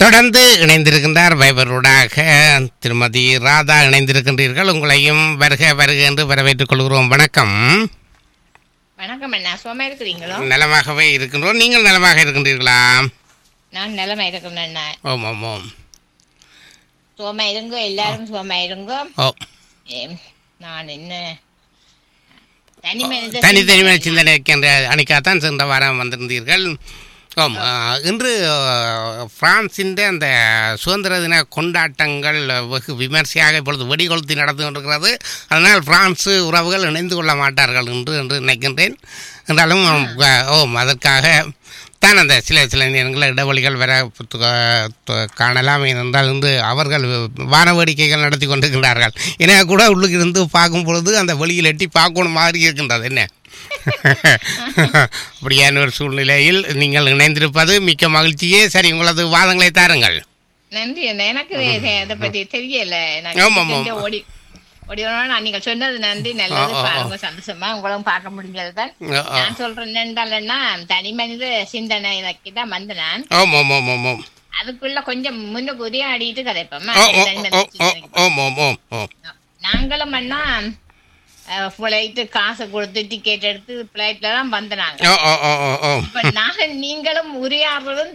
தொடர்ந்து இணைந்திருக்கின்றார் வைபரோடாக திருமதி ராதா இணைந்திருக்கின்றீர்கள் உங்களையும் வருக வருக என்று வரவேற்றுக் கொள்கிறோம் வணக்கம் வணக்கம் அண்ணா சுகமா இருக்கிறீங்களோ நலமாகவே இருக்கின்றோம் நீங்கள் நலமாக இருக்கின்றீர்களா நான் நிலமா இருக்கிறேன் அண்ணா ஓம் ஓம் ஓம் சுகமா இருங்கோ எல்லாரும் சுகமா இருங்கோ ஓ ஏம், நான் என்ன தனி மனித தனித்தனிமை சிந்தனைக்கு என்ற அணிக்காகத்தான் சென்ற வாரம் வந்திருந்தீர்கள் ஓம் ஆ, இன்று ஆ, பிரான்சின் அந்த சுதந்திர தின கொண்டாட்டங்கள் வெகு விமர்சையாக இப்பொழுது வெடிகொளுத்தி நடந்து கொண்டிருக்கிறது அதனால் பிரான்சு உறவுகள் இணைந்து கொள்ள மாட்டார்கள் என்று என்று நினைக்கின்றேன் என்றாலும் ஆ, ஓம் அதற்காக தான் அந்த சில சில நேரங்களில் இடைவெளிகள் வர து- து- காணலாம் ஏனென்றால் வந்து அவர்கள் வான வேடிக்கைகள் நடத்தி கொண்டிருக்கின்றார்கள் எனவே கூட உள்ளுக்கு இருந்து பார்க்கும் பொழுது அந்த வெளியில் எட்டி பார்க்கணும் மாதிரி இருக்கின்றது என்ன அப்படியான ஒரு சூழ்நிலையில் நீங்கள் இணைந்திருப்பது மிக்க மகிழ்ச்சியே சரி உங்களது வாதங்களை தாருங்கள் நன்றி அண்ணா எனக்கு இதை- இதை பத்தி தெரியல நான் ஆமாம், ஆமாம். கொஞ்சம் ஓடி ஓடி வரணும். நான் நீங்கள் சொன்னது நன்றி நல்லது ஆ, ஆ, ஆ. பாருங்க சந்தோஷமா உங்களும் பார்க்க முடிஞ்சதுதான் ஆ, ஆ. நான் சொல்றேன் என்னன்னா தனி மனித சிந்தனை தான் வந்து நான் ஓம் ஓம் ஓம் ஓம் ஓம் அதுக்குள்ள கொஞ்சம் முன்னுக்கு உரையாடிட்டு கதைப்போமா ஓ ஓ தனி மனித ஓ ஓ சிந்தனைக்கு. ஓம் ஓம் ஓம் ஓம் நாங்களும் அண்ணா ஃபிளைட்டு காசு கொடுத்து டிக்கெட் எடுத்து ஃபிளைட்ல தான் வந்தனாங்க ஓ ஓ ஓ ஓ ஓ இப்ப நாங்க நீங்களும் உரையாடுறதும்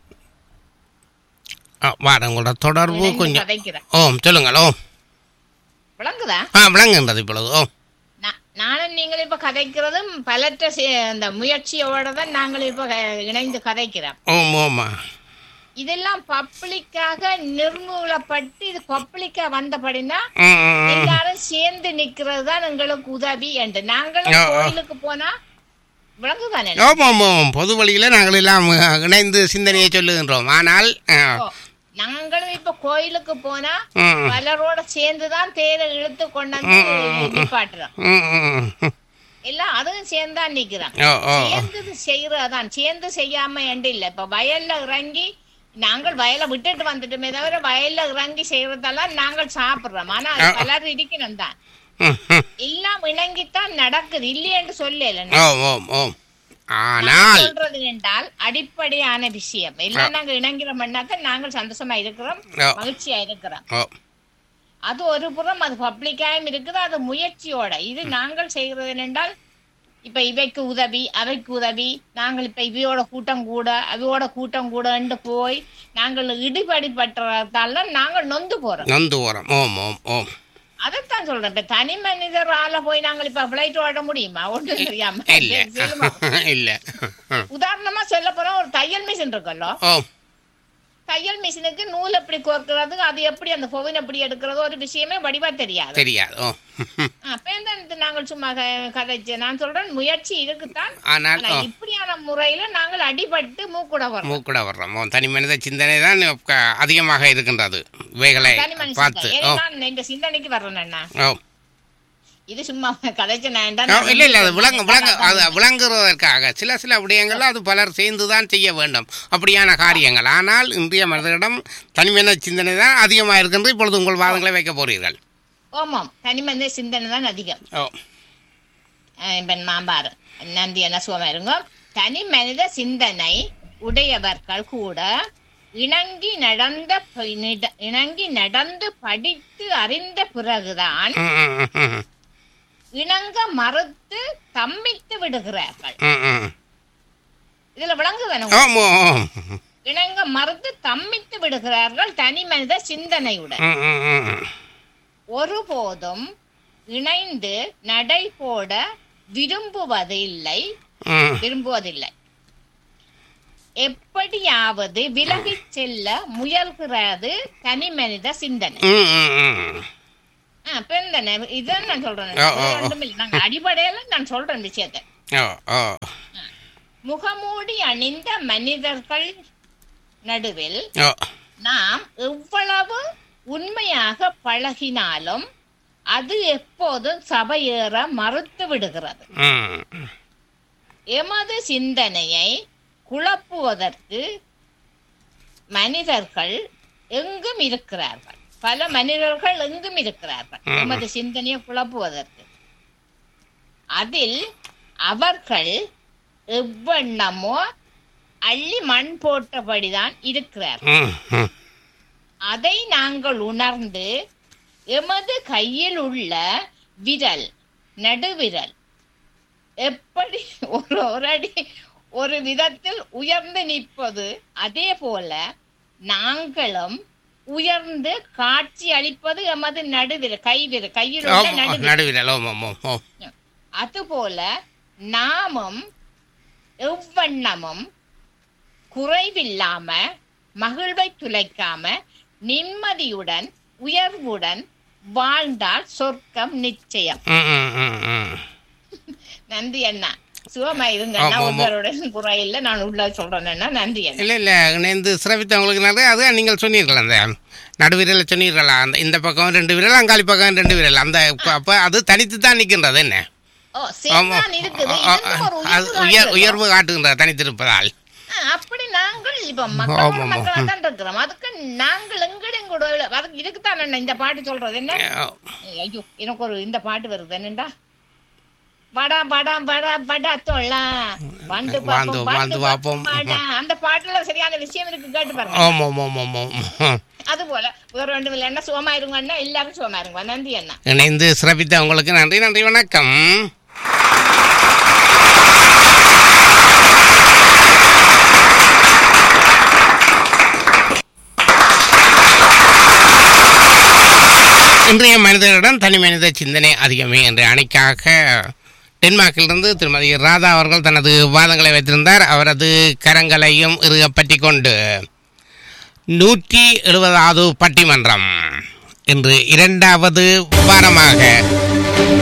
ஆ, வாரம் உங்களோட தொடர்பு இணைந்து கொஞ்சம் கதைக்கிறேன் ஓம் சொல்லுங்கள் ஓம் விளங்குதா ஆ விளங்குகின்றது இப்பொழுது ஓம் நா- நானும் நீங்களும் இப்ப கதைக்கிறதும் பலற்ற சே- அந்த முயற்சியோட தான் நாங்களும் இப்ப க- இணைந்து கதைக்கிறோம் ஓம் ஓமா இதெல்லாம் பப்ளிக்காக நிர்மூலப்பட்டு இது பப்ளிக்கா வந்தபடினா ம் ம், ம். எல்லாரும் சேர்ந்து நிக்கிறது தான் எங்களுக்கு உதவி என்று நாங்களும் ஆ, ஆ. கோயிலுக்கு போனா விளங்குதானே ஓம் ஓம் ஓம் பொது வழியில் நாங்கள் எல்லாம் அஹ், இணைந்து சிந்தனையை சொல்லுகின்றோம் ஆனால் அஹ், ஓ, நாங்களும் இப்ப கோயிலுக்கு போனா ம், பலரோட சேர்ந்துதான் தேரை இழுத்து கொண்டாந்து நிப்பாட்டுறோம் ம், ம், ம். எல்லாம் அதுவும் சேர்ந்தான் நிக்கிறோம் ஓ ஓ ஓ. சேர்ந்து செய்யறதான் சேர்ந்து செய்யாம என்று இல்ல இப்ப வயல்ல இறங்கி நாங்கள் வயலை விட்டுட்டு வந்துட்டோமே தவிர வயல்ல இறங்கி செய்யறதெல்லாம் நாங்கள் சாப்பிடுறோம் ஆனா அது பலர் இருக்கணும் தான் ம், ம். எல்லாம் இணங்கித்தான் நடக்குது இல்லையென்று சொல்லல ஓம் ஓம் ஓம் ஆனால் சொல்றது என்றால் அடிப்படையான விஷயம் எல்லாம் நாங்க இணங்கிறோம்னாக்க நாங்கள் சந்தோஷமா இருக்கிறோம் ஓ மகிழ்ச்சியா இருக்கிறோம் ஓ அது ஒரு புறம் அது பப்ளிக்காயும் இருக்குது அது முயற்சியோட இது நாங்கள் செய்கிறது என்னென்றால் இப்ப இவைக்கு உதவி அவைக்கு உதவி நாங்கள் இப்ப இவையோட கூட்டம் கூட அவையோட கூட்டம் கூடன்னு போய் நாங்கள் இடிபடி பட்டுறதால நாங்கள் நொந்து போறோம் நொந்து ஓரம் ஓம் ஓம் ஓம் அதைத்தான் சொல்றேன் இப்ப தனி மனிதரால போய் நாங்கள் இப்ப பிளைட் ஓட முடியுமா ஒன்றும் தெரியாம இல்ல சொல்லுமா? இல்ல ம். உதாரணமா சொல்ல போறோம் ஒரு தையல் மிஷின் இருக்குல்ல ஓம் தையல் மிஷினுக்கு நூல் எப்படி கோர்க்கிறது அது எப்படி அந்த பொவின் எப்படி எடுக்கிறது ஒரு விஷயமே வடிவா தெரியாது தெரியாது ஓ ம். அப்ப இந்த நாங்கள் சும்மா க- கதைச்சு நான் சொல்றேன் முயற்சி இருக்குத்தான் ஆனால் ஆனா ஓ இப்படியான முறையில நாங்கள் அடிபட்டு மூக்குட வரோம் மூக்குட வர்றோம் ஓ, தனி மனித சிந்தனை தான் க- அதிகமாக இருக்கின்றது இவைகளை தனி மனுஷன் பார்த்து தான். ஓ ஏன்னா நான் இந்த சிந்தனைக்கு வர்றேன் அண்ணா ஓ இது சும்மா கதைச்ச நான் ஆ, இல்ல இல்ல அது விளங்கு விளங்கு அது விளங்குறதற்காக சில சில விடயங்கள் அது பலர் சேர்ந்து தான் செய்ய வேண்டும் அப்படியான காரியங்கள் ஆனால் இன்றைய மனிதரிடம் தனிமையான சிந்தனை தான் அதிகமாக இருக்கின்றது இப்பொழுது உங்கள் வாதங்களை வைக்க போறீர்கள் ஓமாம் தனி மனித சிந்தனை தான் அதிகம் ஓ அஹ் இப்ப மாம்பாரு நந்தி என்ன சுகமா இருங்க தனி மனித சிந்தனை உடையவர்கள் கூட இணங்கி நடந்த ப- நிட- இணங்கி நடந்து படித்து அறிந்த பிறகுதான் ம், ம், ம், ம், இணங்க மறுத்து தம்மித்து விடுகிறார்கள் ம், ம். இதுல விளங்குதானே ஓம் ஓம் இணங்க மறுத்து தம்மித்து விடுகிறார்கள் தனி மனித சிந்தனையுடன் ம், ம், ம், ம். ஒருபோதும் இணைந்து நடை போட விரும்புவதில்லை ம், விரும்புவதில்லை எப்படியாவது விலகிச் செல்ல முயல்கிறது தனி மனித சிந்தனை ம், ம், ம். ஆ, இப்ப இந்த நெ- இதான் நான் சொல்றேன் ஓ, ஓ, ஓ. ஒன்றுமில்லை. நாங்க அடிப்படையில நான் சொல்றேன் விஷயத்தை ஓ ஓ முகமூடி அணிந்த மனிதர்கள் நடுவில் ஓ நாம் எவ்வளவு உண்மையாக பழகினாலும் அது எப்போதும் சபையேற மறுத்து விடுகிறது ம் எமது சிந்தனையை குழப்புவதற்கு மனிதர்கள் எங்கும் இருக்கிறார்கள் பல மனிதர்கள் எங்கும் இருக்கிறார்கள் ம். எமது சிந்தனையை குழப்புவதற்கு அதில் அவர்கள் எவ்வண்ணமோ அள்ளி மண் போட்டபடிதான் இருக்கிறார் ம், ம். அதை நாங்கள் உணர்ந்து எமது கையில் உள்ள விரல் நடுவிரல் எப்படி ஒரு ஒரு அடி ஒரு விதத்தில் உயர்ந்து நிற்பது அதே போல நாங்களும் உயர்ந்து காட்சி அளிப்பது எமது நடுவிரல் கைவிரல் கையில் உள்ள ஆமா, நடுவிரல் நடுவில் ஓம் ஓம் ஓம் ஓம் அதுபோல நாமும் எவ்வண்ணமும் குறைவில்லாம மகிழ்வை துளைக்காம நிம்மதியுடன் உயர்வுடன் வாழ்ந்தால் சொர்க்கம் நிச்சயம் ம், ம், ம், ம். நன்றி அண்ணா சுகமா இருங்க ஆமா, அண்ணா ஆமா. உங்களுடன் குறையில்ல நான் உள்ள சொல்றேன் அண்ணா நன்றி அண்ணா இல்லை இல்லை இணைந்து சிறப்பித்தவங்களுக்கு நிறைய அது நீங்கள் சொன்னீர்கள் அந்த நடுவிரலை சொன்னீர்களா அந்த இந்த பக்கம் ரெண்டு விரல் அங்காளி பக்கம் ரெண்டு விரல் அந்த அப்போ அது தனித்து தான் நிற்கின்றது என்ன ஓ ஆமா சரிதான் இருக்குது ஆ, ஆ, இதுக்கும் ஒரு அது உயர்வு உயர் காட்டுகிறது. உயர்வு காட்டுகின்றது தனித்திருப்பதால் ஆ, அப்படி நாங்கள் இப்ப ஆமா, மக்களோட ஆமா. மக்களா தான் இருக்கிறோம் அதுக்கு நாங்கள் எங்கட எங்கூட அதுக்கு இதுக்குத்தான் அண்ணா இந்த பாட்டு சொல்றது என்ன ஐயோ எனக்கு ஒரு இந்த பாட்டு வருது என்னண்டா படா படா படா படா தொள்ளா வந்து வாழ்ந்து- பாப்போம் வாழ்ந்து வந்து பார்ப்போம். பாப்போம் படா. அந்த பாட்டுல சரியான விஷயம் இருக்கு கேட்டு பாருங்க ஆமாம் ஆமாம் ஆமாம் ஆமாம் அது போல வேற ரெண்டு இல்லை என்ன சுகமா இருங்க அண்ணா எல்லாரும் சுகமா இருங்க நன்றி அண்ணா இணைந்து சிறப்பித்த உங்களுக்கு நன்றி நன்றி வணக்கம் இன்றைய மனிதரிடம் தனி மனித சிந்தனை அதிகமே என்ற அணிக்காக டென்மார்க்கிலிருந்து திருமதி ராதா அவர்கள் தனது வாதங்களை வைத்திருந்தார் அவரது கரங்களையும் இறுக பற்றி கொண்டு நூற்றி எழுபதாவது பட்டிமன்றம் இன்று இரண்டாவது வாரமாக